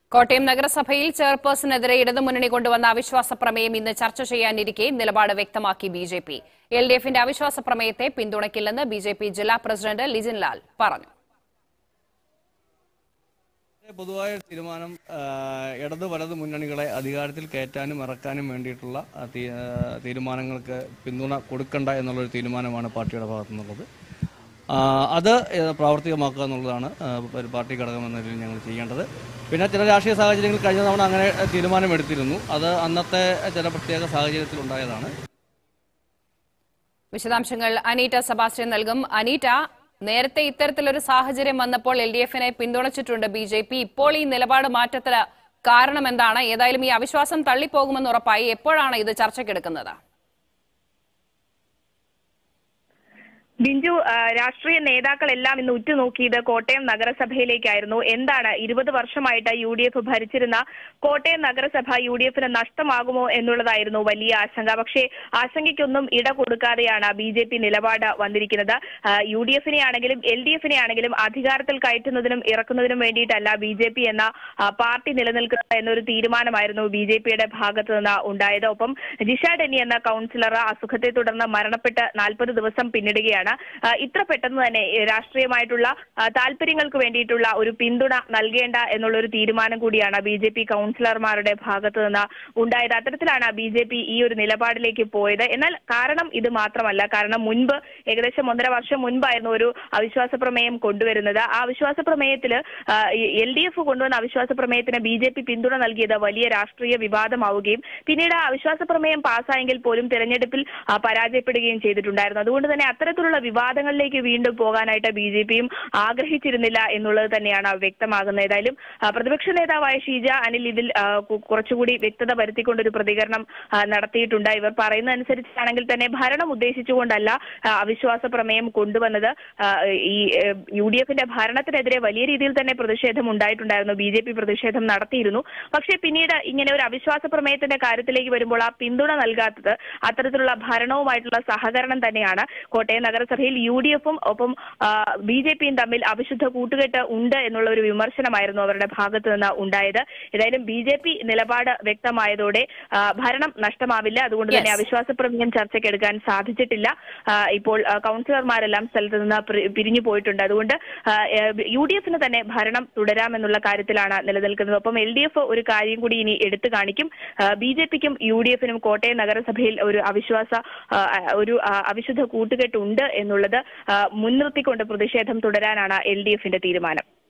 കോട്ടയം നഗരസഭയിൽ ചെയർപേഴ്സണെതിരെ ഇടതുമുന്നണി കൊണ്ടുവന്ന അവിശ്വാസ പ്രമേയം ഇന്ന് ചർച്ച ചെയ്യാനിരിക്കെ നിലപാട് വ്യക്തമാക്കി B J P L D എഫിന്റെ അവിശ്വാസ പ്രമേയത്തെ പിന്തുണയ്ക്കില്ലെന്ന് ബി ജെ പി ജില്ലാ പ്രസിഡന്റ് ലിജിൻ ലാൽ പറഞ്ഞു പൊതുവായ തീരുമാനം ആ, ഇടത് വലത് മുന്നണികളെ അധികാരത്തിൽ കയറ്റാനും ഇറക്കാനും വേണ്ടിയിട്ടുള്ള ആ, തീ- ആ, തീരുമാനങ്ങൾക്ക് പിന്തുണ കൊടുക്കണ്ട എന്നുള്ളൊരു തീരുമാനമാണ് പാർട്ടിയുടെ ഭാഗത്തു നിന്നുള്ളത് ആ, അത് ഏ, പ്രാവർത്തികമാക്കുക എന്നുള്ളതാണ് ആ, ഒരു പാർട്ടി ഘടകം എന്ന നിലയിൽ ഞങ്ങൾ ചെയ്യേണ്ടത് പിന്നെ ചില രാഷ്ട്രീയ സാഹചര്യങ്ങൾ കഴിഞ്ഞ തവണ അങ്ങനെ തീരുമാനമെടുത്തിരുന്നു അത് അന്നത്തെ ചില പ്രത്യേക സാഹചര്യത്തിൽ ഉണ്ടായതാണ് വിശദാംശങ്ങൾ അനീറ്റ സെബാസ്റ്റ്യൻ നൽകും അനീറ്റ നേരത്തെ ഇത്തരത്തിലൊരു സാഹചര്യം വന്നപ്പോൾ എൽ ഡി എഫിനെ പിന്തുണച്ചിട്ടുണ്ട് ബി ജെ പി ഇപ്പോൾ ഈ നിലപാട് മാറ്റത്തിന് കാരണം എന്താണ് ഏതായാലും ഈ അവിശ്വാസം തള്ളിപ്പോകുമെന്ന് ഉറപ്പായി എപ്പോഴാണ് ഇത് ചർച്ചയ്ക്കെടുക്കുന്നത് ബിഞ്ചു ആ, രാഷ്ട്രീയ നേതാക്കളെല്ലാം ഇന്ന് ഉറ്റുനോക്കിയത് കോട്ടയം നഗരസഭയിലേക്കായിരുന്നു എന്താണ് ഇരുപത് വർഷമായിട്ട് യു ഡി എഫ് ഭരിച്ചിരുന്ന കോട്ടയം നഗരസഭ യു ഡി എഫിന് നഷ്ടമാകുമോ എന്നുള്ളതായിരുന്നു വലിയ ആശങ്ക പക്ഷേ ആശങ്കയ്ക്കൊന്നും ഇട കൊടുക്കാതെയാണ് ബി ജെ പി നിലപാട് വന്നിരിക്കുന്നത് ആ, യു ഡി എഫിനെ ആണെങ്കിലും എൽ ഡി എഫിനെ ആണെങ്കിലും അധികാരത്തിൽ കയറ്റുന്നതിനും ഇറക്കുന്നതിനും വേണ്ടിയിട്ടല്ല ബി ജെ പി എന്ന ആ, പാർട്ടി നിലനിൽക്കുന്നത് എന്നൊരു തീരുമാനമായിരുന്നു ബി ജെ പിയുടെ ഭാഗത്തു നിന്ന് ഉണ്ടായത് ഒപ്പം ജിഷ ഡെന്നി എന്ന കൗൺസിലർ അസുഖത്തെ തുടർന്ന് മരണപ്പെട്ട് നാൽപ്പത് ദിവസം പിന്നിടുകയാണ് ആ, ഇത്ര പെട്ടെന്ന് തന്നെ ഈ രാഷ്ട്രീയമായിട്ടുള്ള ആ, താല്പര്യങ്ങൾക്ക് വേണ്ടിയിട്ടുള്ള ഒരു പിന്തുണ നൽകേണ്ട എന്നുള്ള ഒരു തീരുമാനം കൂടിയാണ് ബി ജെ പി കൗൺസിലർമാരുടെ ഭാഗത്തു നിന്ന് ഉണ്ടായത് അത്തരത്തിലാണ് ബി ജെ പി ഈ ഒരു നിലപാടിലേക്ക് പോയത് എന്നാൽ കാരണം ഇത് മാത്രമല്ല കാരണം മുൻപ് ഏകദേശം ഒന്നര വർഷം മുൻപായിരുന്നു ഒരു അവിശ്വാസ പ്രമേയം കൊണ്ടുവരുന്നത് ആ അവിശ്വാസ പ്രമേയത്തില് എൽ ഡി എഫ് കൊണ്ടുവന്ന അവിശ്വാസ പ്രമേയത്തിന് ബി ജെ പി പിന്തുണ നൽകിയത് വലിയ രാഷ്ട്രീയ വിവാദമാവുകയും പിന്നീട് ആ അവിശ്വാസ പ്രമേയം പാസ്സായെങ്കിൽ പോലും തെരഞ്ഞെടുപ്പിൽ ആ, പരാജയപ്പെടുകയും ചെയ്തിട്ടുണ്ടായിരുന്നു അതുകൊണ്ട് തന്നെ അത്തരത്തിലുള്ള വിവാദങ്ങളിലേക്ക് വീണ്ടും പോകാനായിട്ട് ബി ജെ പിയും ആഗ്രഹിച്ചിരുന്നില്ല എന്നുള്ളത് തന്നെയാണ് വ്യക്തമാകുന്നത് ഏതായാലും ആ, പ്രതിപക്ഷ നേതാവായ ഷീജ അനിൽ ഇതിൽ ആ, കു- കുറച്ചുകൂടി വ്യക്തത വരുത്തിക്കൊണ്ടൊരു പ്രതികരണം ആ, നടത്തിയിട്ടുണ്ട് ഇവർ പറയുന്നതനുസരിച്ചാണെങ്കിൽ തന്നെ ഭരണം ഉദ്ദേശിച്ചുകൊണ്ടല്ല ആ, അവിശ്വാസ പ്രമേയം കൊണ്ടുവന്നത് ആ, ഈ യു ഡി എഫിന്റെ ഭരണത്തിനെതിരെ വലിയ രീതിയിൽ തന്നെ പ്രതിഷേധം ഉണ്ടായിട്ടുണ്ടായിരുന്നു ബി ജെ പി പ്രതിഷേധം നടത്തിയിരുന്നു പക്ഷേ പിന്നീട് ഇങ്ങനെ ഒരു അവിശ്വാസ പ്രമേയത്തിന്റെ കാര്യത്തിലേക്ക് വരുമ്പോൾ ആ പിന്തുണ നൽകാത്തത് അത്തരത്തിലുള്ള ഭരണവുമായിട്ടുള്ള സഹകരണം തന്നെയാണ് കോട്ടയം നഗരസഭയിൽ യു ഡി എഫും ഒപ്പം ബി ജെ പിയും തമ്മിൽ അവിശുദ്ധ കൂട്ടുകെട്ട് ഉണ്ട് എന്നുള്ള ഒരു വിമർശനമായിരുന്നു അവരുടെ ഭാഗത്തു നിന്ന് ഉണ്ടായത് ഏതായാലും ബി ജെ പി നിലപാട് വ്യക്തമായതോടെ ആ, ഭരണം നഷ്ടമാവില്ല അതുകൊണ്ട് തന്നെ Yes. അവിശ്വാസ പ്രമേയം ചർച്ചയ്ക്കെടുക്കാൻ സാധിച്ചിട്ടില്ല ആ, ഇപ്പോൾ ആ, കൗൺസിലർമാരെല്ലാം സ്ഥലത്ത് നിന്ന് പ്രി- പിരിഞ്ഞു പോയിട്ടുണ്ട് അതുകൊണ്ട് യു ഡി എഫിന് തന്നെ ഭരണം തുടരാമെന്നുള്ള കാര്യത്തിലാണ് നിലനിൽക്കുന്നത് ഒപ്പം എൽ ഡി എഫ് ഒരു കാര്യം കൂടി ഇനി എടുത്തു കാണിക്കും ബി ജെ പിക്കും യു ഡി എഫിനും കോട്ടയം നഗരസഭയിൽ ഒരു അവിശ്വാസ ആ, ഒരു ആ, അവിശുദ്ധ കൂട്ടുകെട്ടുണ്ട് എന്നുള്ളത് ആ, മുൻനിർത്തിക്കൊണ്ട് പ്രതിഷേധം തുടരാനാണ് എൽ ഡി എഫിന്റെ തീരുമാനം